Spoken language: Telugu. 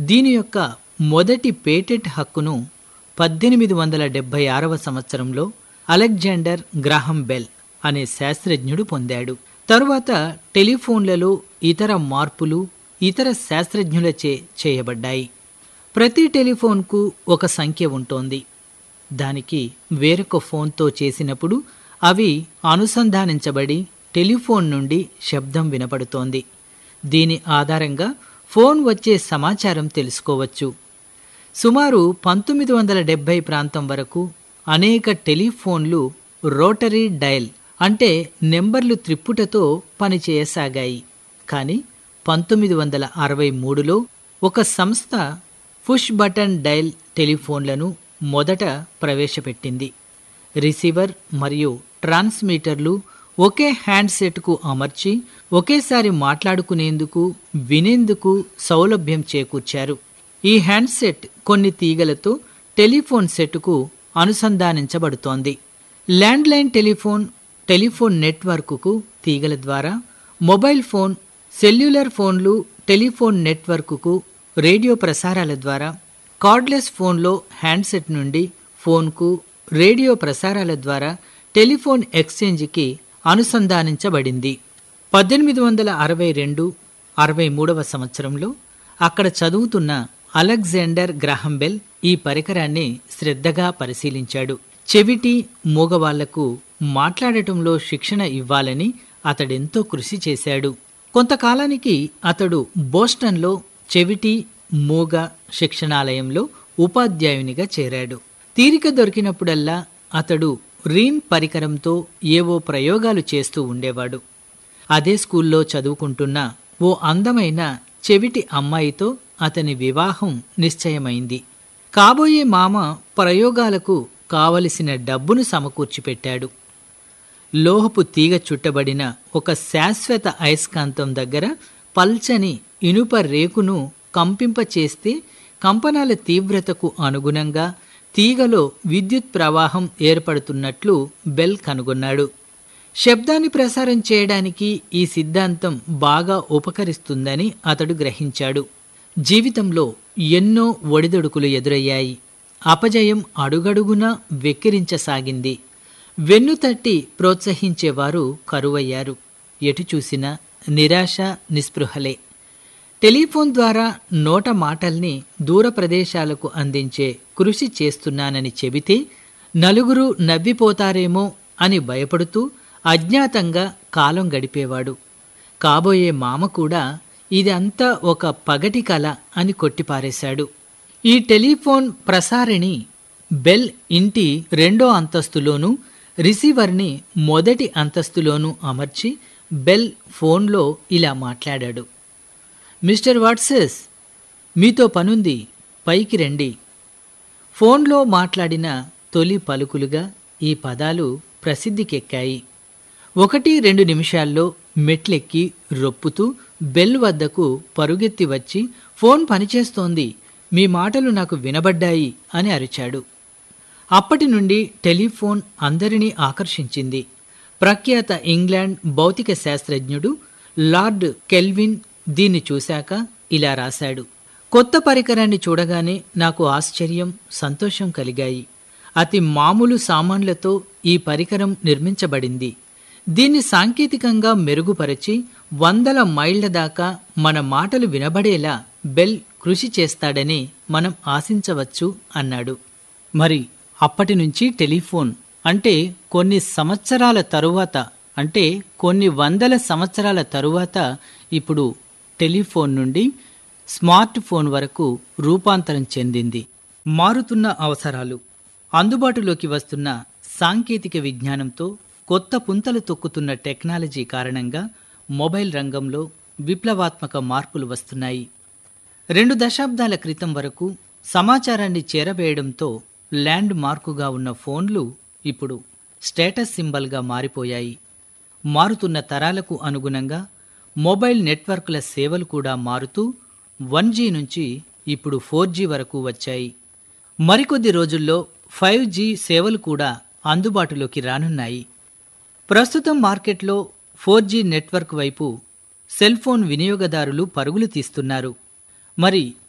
దీని యొక్క మొదటి పేటెంట్ హక్కును పద్దెనిమిది వందల డెబ్భై ఆరవ సంవత్సరంలో అలెగ్జాండర్ గ్రాహం బెల్ అనే శాస్త్రజ్ఞుడు పొందాడు తరువాత టెలిఫోన్లలో ఇతర మార్పులు ఇతర శాస్త్రజ్ఞులచే చేయబడ్డాయి ప్రతి టెలిఫోన్కు ఒక సంఖ్య ఉంటోంది దానికి వేరొక ఫోన్తో చేసినప్పుడు అవి అనుసంధానించబడి టెలిఫోన్ నుండి శబ్దం వినపడుతోంది దీని ఆధారంగా ఫోన్ వచ్చే సమాచారం తెలుసుకోవచ్చు సుమారు పంతొమ్మిది వందల డెబ్భై ప్రాంతం వరకు అనేక టెలిఫోన్లు రోటరీ డయల్ అంటే నెంబర్లు త్రిప్పుటతో పనిచేయసాగాయి కానీ పంతొమ్మిది వందల అరవై మూడులో ఒక సంస్థ పుష్ బటన్ డయల్ టెలిఫోన్లను మొదట ప్రవేశపెట్టింది రిసీవర్ మరియు ట్రాన్స్మీటర్లు ఒకే హ్యాండ్సెట్కు అమర్చి ఒకేసారి మాట్లాడుకునేందుకు వినేందుకు సౌలభ్యం చేకూర్చారు ఈ హ్యాండ్సెట్ కొన్ని తీగలతో టెలిఫోన్ సెట్కు అనుసంధానించబడుతోంది ల్యాండ్లైన్ టెలిఫోన్ టెలిఫోన్ నెట్వర్క్కు తీగల ద్వారా మొబైల్ ఫోన్ సెల్యులర్ ఫోన్లు టెలిఫోన్ నెట్వర్క్కు రేడియో ప్రసారాల ద్వారా కార్డ్లెస్ ఫోన్లో హ్యాండ్సెట్ నుండి ఫోన్కు రేడియో ప్రసారాల ద్వారా టెలిఫోన్ ఎక్స్చేంజ్కి అనుసంధానించబడింది పద్దెనిమిది వందల అరవై రెండు అరవై మూడవ సంవత్సరంలో అక్కడ చదువుతున్న అలెగ్జాండర్ గ్రాహంబెల్ ఈ పరికరాన్ని శ్రద్ధగా పరిశీలించాడు చెవిటి మూగవాళ్లకు మాట్లాడటంలో శిక్షణ ఇవ్వాలని అతడెంతో కృషి చేశాడు కొంతకాలానికి అతడు బోస్టన్లో చెవిటి మూగ శిక్షణాలయంలో ఉపాధ్యాయునిగా చేరాడు తీరిక దొరికినప్పుడల్లా అతడు రీన్ పరికరంతో ఏవో ప్రయోగాలు చేస్తూ ఉండేవాడు అదే స్కూల్లో చదువుకుంటున్న ఓ అందమైన చెవిటి అమ్మాయితో అతని వివాహం నిశ్చయమైంది కాబోయే మామ ప్రయోగాలకు కావలసిన డబ్బును సమకూర్చిపెట్టాడు లోహపు తీగ చుట్టబడిన ఒక శాశ్వత అయస్కాంతం దగ్గర పల్చని ఇనుప రేకును కంపింపచేస్తే కంపనాల తీవ్రతకు అనుగుణంగా తీగలో విద్యుత్ ప్రవాహం ఏర్పడుతున్నట్లు బెల్ కనుగొన్నాడు శబ్దాన్ని ప్రసారం చేయడానికి ఈ సిద్ధాంతం బాగా ఉపకరిస్తుందని అతడు గ్రహించాడు జీవితంలో ఎన్నో ఒడిదొడుకులు ఎదురయ్యాయి అపజయం అడుగడుగునా వెక్కిరించసాగింది వెన్నుతట్టి ప్రోత్సహించేవారు కరువయ్యారు ఎటు చూసినా నిరాశ నిస్పృహలే టెలిఫోన్ ద్వారా నోట మాటల్ని దూర ప్రదేశాలకు అందించే కృషి చేస్తున్నానని చెబితే నలుగురు నవ్విపోతారేమో అని భయపడుతూ అజ్ఞాతంగా కాలం గడిపేవాడు కాబోయే మామ కూడా ఇదంతా ఒక పగటి కల అని కొట్టిపారేశాడు ఈ టెలిఫోన్ ప్రసారిణి బెల్ ఇంటి రెండో అంతస్తులోనూ రిసీవర్ని మొదటి అంతస్తులోనూ అమర్చి బెల్ ఫోన్లో ఇలా మాట్లాడాడు మిస్టర్ వాట్సెస్ మీతో పనుంది పైకి రండి ఫోన్లో మాట్లాడిన తొలి పలుకులుగా ఈ పదాలు ప్రసిద్ధికెక్కాయి ఒకటి రెండు నిమిషాల్లో మెట్లెక్కి రొప్పుతూ బెల్ వద్దకు పరుగెత్తి వచ్చి ఫోన్ పనిచేస్తోంది మీ మాటలు నాకు వినబడ్డాయి అని అరిచాడు అప్పటి నుండి టెలిఫోన్ అందరినీ ఆకర్షించింది ప్రఖ్యాత ఇంగ్లాండ్ భౌతిక శాస్త్రజ్ఞుడు లార్డ్ కెల్విన్ దీన్ని చూశాక ఇలా రాశాడు కొత్త పరికరాన్ని చూడగానే నాకు ఆశ్చర్యం సంతోషం కలిగాయి అతి మామూలు సామాన్లతో ఈ పరికరం నిర్మించబడింది దీన్ని సాంకేతికంగా మెరుగుపరచి వందల మైళ్ల దాకా మన మాటలు వినబడేలా బెల్ కృషి చేస్తాడని మనం ఆశించవచ్చు అన్నాడు మరి అప్పటి నుంచి టెలిఫోన్ అంటే కొన్ని సంవత్సరాల తరువాత అంటే కొన్ని వందల సంవత్సరాల తరువాత ఇప్పుడు టెలిఫోన్ నుండి స్మార్ట్ ఫోన్ వరకు రూపాంతరం చెందింది మారుతున్న అవసరాలు అందుబాటులోకి వస్తున్న సాంకేతిక విజ్ఞానంతో కొత్త పుంతలు తొక్కుతున్న టెక్నాలజీ కారణంగా మొబైల్ రంగంలో విప్లవాత్మక మార్పులు వస్తున్నాయి రెండు దశాబ్దాల క్రితం వరకు సమాచారాన్ని చేరవేయడంతో ల్యాండ్ మార్కుగా ఉన్న ఫోన్లు ఇప్పుడు స్టేటస్ సింబల్గా మారిపోయాయి మారుతున్న తరాలకు అనుగుణంగా మొబైల్ నెట్వర్క్ల సేవలు కూడా మారుతూ వన్ జీ నుంచి ఇప్పుడు ఫోర్ జీ వరకు వచ్చాయి మరికొద్ది రోజుల్లో ఫైవ్ జీ సేవలు కూడా అందుబాటులోకి రానున్నాయి ప్రస్తుతం మార్కెట్లో ఫోర్ జీ నెట్వర్క్ వైపు సెల్ ఫోన్ వినియోగదారులు పరుగులు తీస్తున్నారు మరి